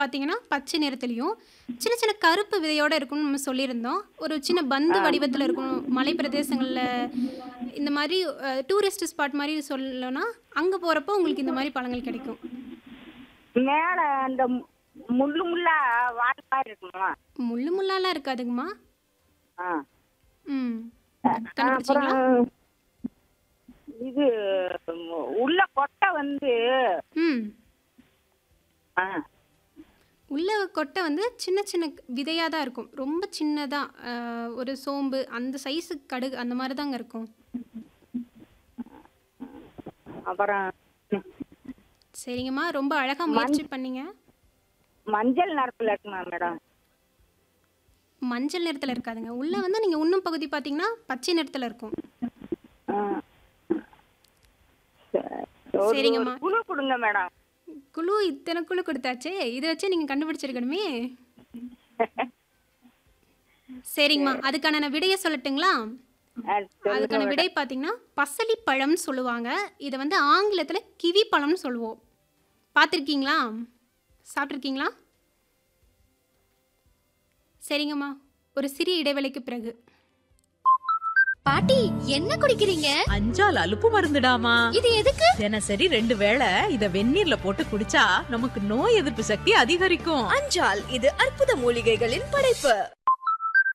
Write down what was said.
பார்த்தீங்கன்னா, பச்சை நிறத்திலயும், சின்ன சின்ன கருப்பு விதையோட இருக்கும்னு நம்ம சொல்லியிருந்தோம். ஒரு சின்ன பந்து ஆ. வடிவத்தில இருக்கும். மலை பிரதேசங்கள்ல இந்த மாரி அ டூரிஸ்ட் ஸ்பாட் மாரி சொல்லணும்னா, அங்க போறப்போ உங்களுக்கு இந்த மாரி பழங்கள் கிடைக்கும். மேல அந்த மு முள்ளு முள்ளா வால் மாரி இருக்குமா? முள்ளு முள்ளாலாம் இருக்காதுங்கம்மா. ஆ. ம். அ கண்டுபிடிச்சீங்களா? அப்புறம் இது உள்ள கொட்டை வந்து ம். ஆ. உள்ள கொட்டை வந்து சின்ன சின்ன விதையா தான் இருக்கும். ரொம்ப சின்னதா அ ஒரு சோம்பு அந்த சைஸு கடுகு அந்த மாரி தாங்க இருக்கும். அப்புறம் ம். சரிங்கம்மா. ரொம்ப அழகா மஞ் முயற்சி பண்ணீங்க. மஞ்சள் நிறத்துல இருக்குமா மேடம்? மஞ்சள் நிறத்தில இருக்காதுங்க. உள்ள வந்து நீங்க உண்ணும் பகுதி பார்த்தீங்கன்னா, பச்சை நிறத்தில இருக்கும். ஆ. சரி. ஒரு ஒரு சரிங்கம்மா. குழு குடுங்க மேடம். குழு இத்தன குழு குடுத்தாச்சே! இத வச்சே நீங்க கண்டுபிடிச்சிருக்கணுமே! சரிங்கம்மா. சரி. அதுக்கான நான் விடைய சொல்லட்டுங்களா? ஆ சொல்லுங்க அதுக்கான விடை மேடம். பார்த்தீங்கன்னா, பசலி பழம்னு சொல்லுவாங்க. இத வந்து ஆங்கிலத்தில கிவி பழம்னு சொல்லுவோம். பார்த்துருக்கீங்களா? சாப்பிட்டுருக்கீங்களா? சரிங்கம்மா. ஒரு சிறிய இடைவேளைக்கு பிறகு. பாட்டி என்ன குடிக்கிறீங்க? அஞ்சால் அலுப்பு மருந்துடாமா இது எதுக்கு? தினசரி ரெண்டு வேளை இத வெந்நீர்ல போட்டு குடிச்சா நமக்கு நோய் எதிர்ப்பு சக்தி அதிகரிக்கும் அஞ்சால் இது அற்புத மூலிகைகளின் படைப்பு